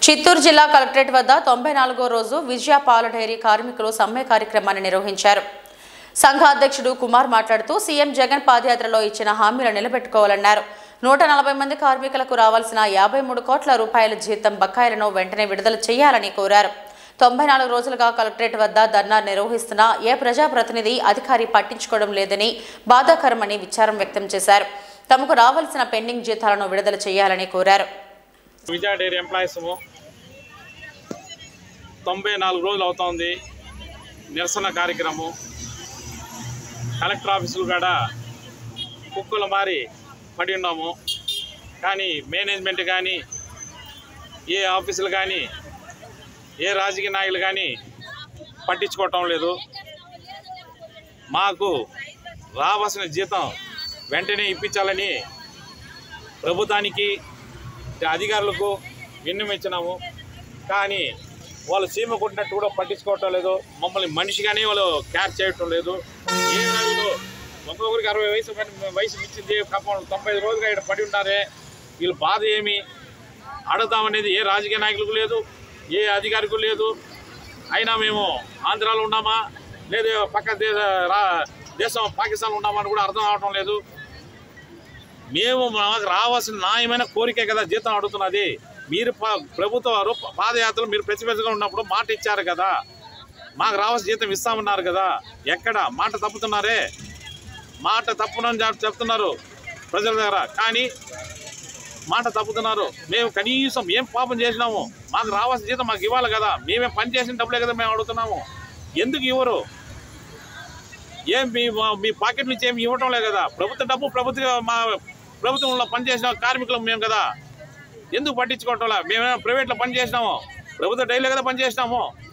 చిత్తూరు జిల్లా కలెక్టరేట్ వద్ద తొంభై నాలుగో రోజు విజయ పాల డైరీ కార్మికులు సమ్మె కార్యక్రమాన్ని నిర్వహించారు సంఘ అధ్యక్షుడు కుమార్ మాట్లాడుతూ సీఎం జగన్ పాదయాత్రలో ఇచ్చిన హామీలు నిలబెట్టుకోవాలన్నారు నూట నలభై మంది కార్మికులకు రావాల్సిన యాభై మూడు కోట్ల రూపాయల జీతం బకాయిలను వెంటనే విడుదల చేయాలని కోరారు తొంభై నాలుగు రోజులుగా కలెక్టరేట్ వద్ద ధర్నా నిర్వహిస్తున్నా ఏ ప్రజాప్రతినిధి అధికారి పట్టించుకోవడం లేదని బాధాకరమని విచారం వ్యక్తం చేశారు తమకు రావాల్సిన పెండింగ్ జీతాలను విడుదల చేయాలని కోరారు విజయ డైరీ ఎంప్లాయీస్ తొంభై నాలుగు రోజులు అవుతోంది నిరసన కార్యక్రమం కలెక్టర్ ఆఫీసులు కాడ కుక్కలు మారి పడి ఉన్నాము కానీ మేనేజ్మెంట్ కానీ ఏ ఆఫీసులు కానీ ఏ రాజకీయ నాయకులు కానీ పట్టించుకోవటం లేదు మాకు రావాల్సిన జీతం వెంటనే ఇప్పించాలని ప్రభుత్వానికి అధికారులకు విన్నవించినాము కానీ వాళ్ళు సీమ కొట్టినట్టు కూడా పట్టించుకోవటం లేదు మమ్మల్ని మనిషిగానే వాళ్ళు క్యాచ్ చేయటం లేదు ఏ రోజులు ఒక్కొక్కరికి అరవై వయసు పైన- వయసు మించింది పాపం తొంభై ఐదు రోజులుగా ఇక్కడ పడి ఉన్నారే వీళ్ళ బాధ ఏమి అడుగుదామనేది ఏ రాజకీయ నాయకులకు లేదు ఏ అధికారికి లేదు అయినా మేము ఆంధ్రాలో ఉన్నామా లేదా పక్క దేశ రా దేశం పాకిస్తాన్లో ఉన్నామా అని కూడా అర్థం అవటం లేదు మేము మాకు రావాల్సిన న్యాయమైన కోరికే కదా జీతం అడుగుతున్నది మీరు ప- ప్రభుత్వ వారు పాదయాత్రలు మీరు ప్రతిపక్షగా ఉన్నప్పుడు మాట ఇచ్చారు కదా మాకు రావాల్సిన జీతం ఇస్తామన్నారు కదా ఎక్కడ మాట తప్పుతున్నారే మాట తప్పునని చెప్- చెప్తున్నారు ప్రజల దగ్గర కానీ మాట తప్పుతున్నారు మేము కనీసం ఏం పాపం చేసినాము మాకు రావాల్సిన జీతం మాకు ఇవ్వాలి కదా మేమే పని చేసిన డబ్బులే కదా మేము అడుగుతున్నాము ఎందుకు ఇవ్వరు ఏం మీ మా- మీ పాకెట్ నుంచి ఏమి ఇవ్వటం లేదు కదా ప్రభుత్వ డబ్బు ప్రభుత్వ మా ప్రభుత్వంలో పనిచేసిన కార్మికులం మేము కదా ఎందుకు పట్టించుకోవటం లే? మేమేమైనా ప్రైవేట్లో పని చేసినాము ప్రభుత్వ డైలీ కదా పని చేసినాము